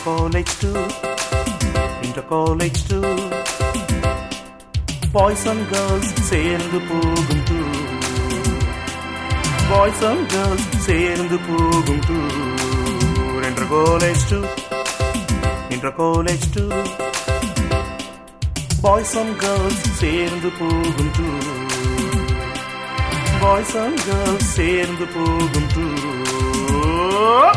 college too, into college too. Boys and girls சேர்ந்து போகும் tour. Boys and girls சேர்ந்து போகும் tour. Inter college too, inter college too. Boys and girls சேர்ந்து போகும் tour. Boys and girls சேர்ந்து போகும் tour.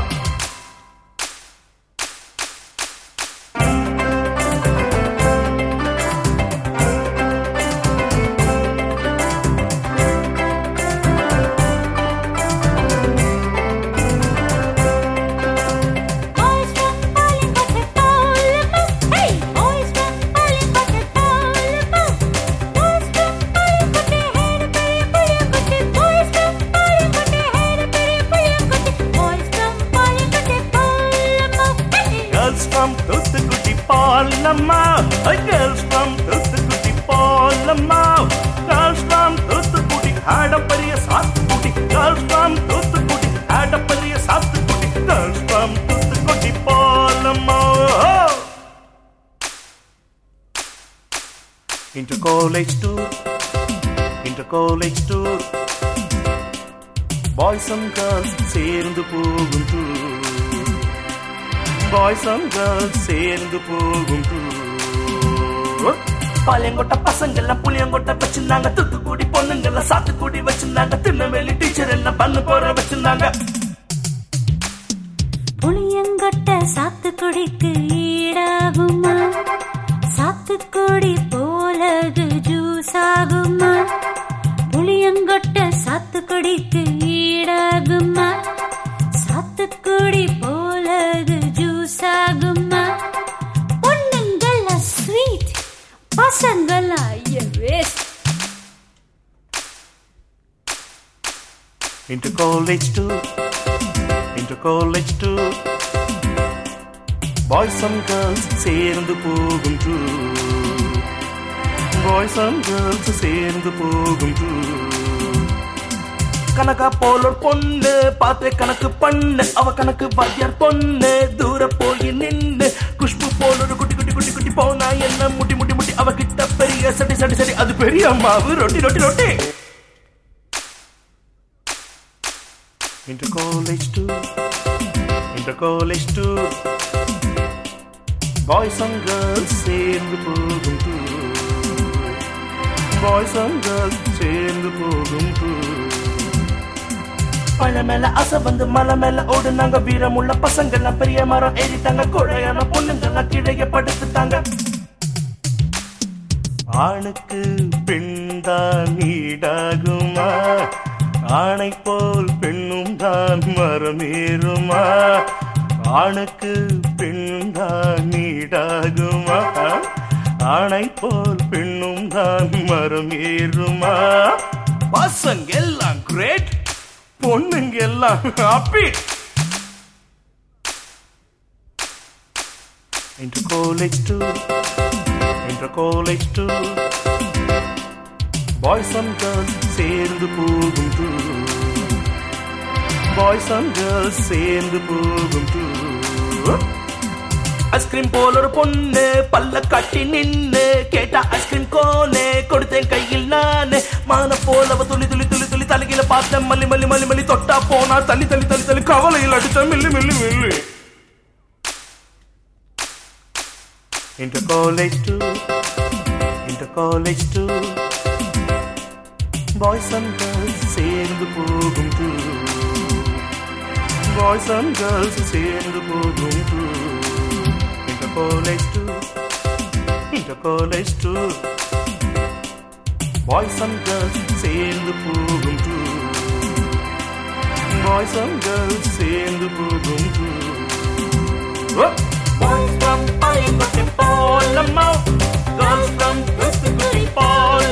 Boys from Bolingbrook to Bournemouth. Hey! Boys from Bolingbrook to Bournemouth. Boys from Bolingbrook to Haileybury, Bulliambuty. Boys from Bolingbrook to Haileybury, Bulliambuty. Boys from Bolingbrook to Bournemouth. Hey! Girls from Thoothukudi போலம்மா Girls from Thoothukudi போலம்மா Girls from Thoothukudi ஆடப்பரிய சாத்துக்குடி Girls from Thoothukudi ஆடப்பரிய சாத்துக்குடி Girls from Thoothukudi போலம்மா Inter college tour Inter college tour Boys and girls சேர்ந்து போகும் tour boys and girls சேர்ந்து போகும் tour. Palayamkottai பசங்க எல்லாம் புளியங்கோட்டை வச்சிருந்தாங்க தூத்துக்குடி பொண்ணுங்க எல்லாம் சாத்துக்குடி வச்சிருந்தாங்க திருநெல்வேலி டீச்சர் எல்லாம் பண்ணு போற வச்சிருந்தாங்க புளியங்கொட்ட சாத்துக்குடிக்கு ஈடாகுமா சாத்துக்குடி போலது ஜூஸ் ஆகுமா புளியங்கொட்ட சாத்துக்குடிக்கு ஈடாகுமா சாத்துக்குடி போலது ஜூஸ் ஆகுமா பொண்ணுங்கள ஸ்வீட் பசங்கள waste Into college too, into college too. Boys and girls சேர்ந்து போகும் tour. Boys and girls சேர்ந்து போகும் tour. கணக்கா போல ஒரு பொண்ணு பார்த்து கணக்கு பண்ணு அவ கணக்கு வாத்தியார் பொண்ணு தூர போய் நின்னு குஷ்பு போல ஒரு குட்டி குட்டி குட்டி குட்டி போனா என்ன முட்டி முட்டி முட்டி அவ கிட்ட பெரிய சடி சடி சடி அது பெரிய அம்மாவு ரொட்டி ரொட்டி ரொட்டி Inter college too, inter college too. Boys and girls சேர்ந்து போகும் tour. Boys and girls சேர்ந்து போகும் tour. பழ மேல அசை வந்து மலை மேல ஓடுனாங்க வீரமுள்ள பசங்க எல்லாம் பெரிய மரம் ஏறிட்டாங்க கொழையான பொண்ணுங்க எல்லாம் கீழே படுத்துட்டாங்க ஆணுக்கு பெண்தான் ஈடாகுமா ஆணை போல் பெண்ணும் தான் மரமேறுமா ஆணுக்கு பெண்தான் ஈடாகுமா ஆணை போல் பெண்ணும் தான் மரமேறுமா பசங்க எல்லாம் கிரேட் பொண்ணுங்க எல்லாம் happy Into college too, into college too. Boys and girls சேர்ந்து போகும் tour. Boys and girls சேர்ந்து போகும் tour. ஐஸ்கிரீம் போல ஒரு பொண்ணு பல்ல கட்டி நின்னு கேட்டா ஐஸ்கிரீம் கோனே கொடுத்தேன் கையில் நானு மான போல அவ துளி துளி துளி துளி தலையில பார்த்தேன் மல்லி மல்லி மல்லி மல்லி தொட்டா போனா தள்ளி தள்ளி தள்ளி தள்ளி கவலையில் அடிச்ச மில்லி மில்லி மில்லி Inter college too, inter college too. Boys and girls சேர்ந்து போகும் tour. Boys and girls சேர்ந்து போகும் tour. Inter college too, inter college too. Boys and girls சேர்ந்து போகும் tour. Boys and girls சேர்ந்து போகும் tour. Boys from Bolingbrook to Bournemouth. Girls from Toothpick to Bournemouth.